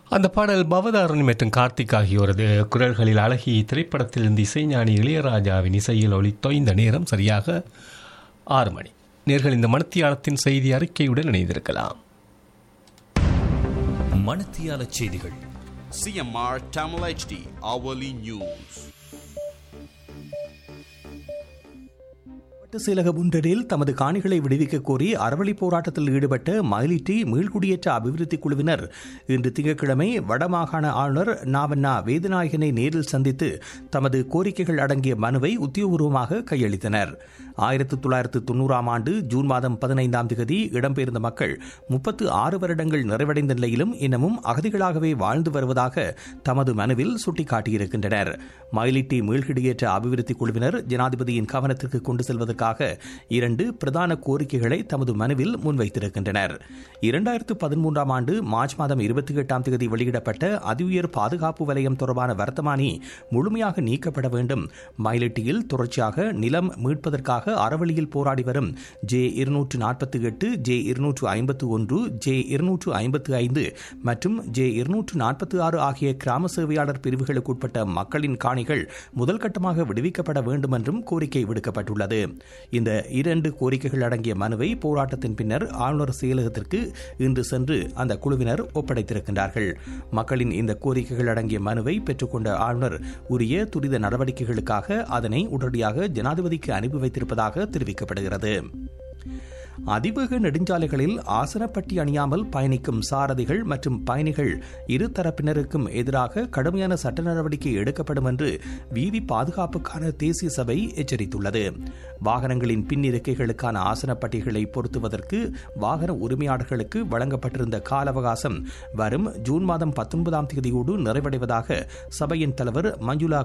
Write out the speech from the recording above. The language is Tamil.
அந்த பாடல் பவதாரணி மற்றும் கார்த்திக் ஆகியோரது குரல்களில் அழகி திரைப்படத்திலிருந்து இசைஞானி இளையராஜாவின் இசையில் ஒளி தொய்ந்த நேரம் சரியாக ஆறு மணி நேர்கள் இந்த மணத்தியாலத்தின் செய்தி அறிக்கையுடன் இணைந்திருக்கலாம் மணத்தியால செய்திகள் CMR Tamil HD hourly news. செயலக ஒன்றரில் தமது காணிகளை விடுவிக்க கோரி அறவழி போராட்டத்தில் ஈடுபட்ட மயிலிட்டி மீள்குடியேற்ற அபிவிருத்தி குழுவினர் இன்று திங்கட்கிழமை வடமாகாண ஆளுநர் நாவண்ணா வேதநாயகனை நேரில் சந்தித்து தமது கோரிக்கைகள் அடங்கிய மனுவை உத்தியோகபூர்வமாக கையளித்தனர் ஆயிரத்தி தொள்ளாயிரத்து தொன்னூறாம் ஆண்டு ஜூன் மாதம் பதினைந்தாம் தேதி இடம்பெயர்ந்த மக்கள் முப்பத்து ஆறு வருடங்கள் நிறைவடைந்த நிலையிலும் இன்னமும் அகதிகளாகவே வாழ்ந்து வருவதாக தமது மனுவில் சுட்டிக்காட்டியிருக்கின்றனர் மயிலிட்டி மீள்குடியேற்ற அபிவிருத்தி குழுவினர் ஜனாதிபதியின் கவனத்திற்கு கொண்டு செல்வதற்காக இரண்டு பிரதான கோரிக்கைகளை தமது மனுவில் முன்வைத்திருக்கின்றனர் இரண்டாயிரத்து பதிமூன்றாம் ஆண்டு மார்ச் மாதம் இருபத்தி எட்டாம் தேதி வெளியிடப்பட்ட அதிஉயர் பாதுகாப்பு வலயம் தொடர்பான வர்த்தமானி முழுமையாக நீக்கப்பட வேண்டும் மயிலிட்டியில் தொடர்ச்சியாக நிலம் மீட்பதற்காக அறவழியில் போராடி வரும் ஜே இருநூற்று நாற்பத்தி எட்டு ஜே இருநூற்று ஐம்பத்து ஒன்று ஜே இருநூற்று ஐம்பத்து ஐந்து மற்றும் ஜே இருநூற்று நாற்பத்தி ஆறு ஆகிய கிராம சேவையாளர் பிரிவுகளுக்கு உட்பட்ட மக்களின் காணிகள் முதல் கட்டமாக விடுவிக்கப்பட வேண்டும் என்றும் கோரிக்கை விடுக்கப்பட்டுள்ளது இந்த இரண்டு கோரிக்கைகள் அடங்கிய மனுவை போராட்டத்தின் பின்னர் ஆளுநர் செயலகத்திற்கு இன்று சென்று அந்த குழுவினர் ஒப்படைத்திருக்கின்றார்கள் மக்களின் இந்த கோரிக்கைகள் அடங்கிய மனுவை பெற்றுக்கொண்ட ஆளுநர் உரிய துரித நடவடிக்கைகளுக்காக அதனை உடனடியாக ஜனாதிபதிக்கு அனுப்பி வைத்திருப்பதாக தெரிவிக்கப்படுகிறது அதிவேக நெடுஞ்சாலைகளில் ஆசனப்பட்டி அணியாமல் பயணிக்கும் சாரதிகள் மற்றும் பயணிகள் இரு தரப்பினருக்கும் எதிராக கடுமையான சட்ட நடவடிக்கை எடுக்கப்படும் என்று வீதி பாதுகாப்புக்கான தேசிய சபை எச்சரித்துள்ளது வாகனங்களின் பின் இருக்கைகளுக்கான ஆசனப்பட்டிகளை பொருத்துவதற்கு வாகன உரிமையாளர்களுக்கு வழங்கப்பட்டிருந்த கால அவகாசம் வரும் ஜூன் மாதம் பத்தொன்பதாம் தேதியோடு நிறைவடைவதாக சபையின் தலைவர் மஞ்சுளா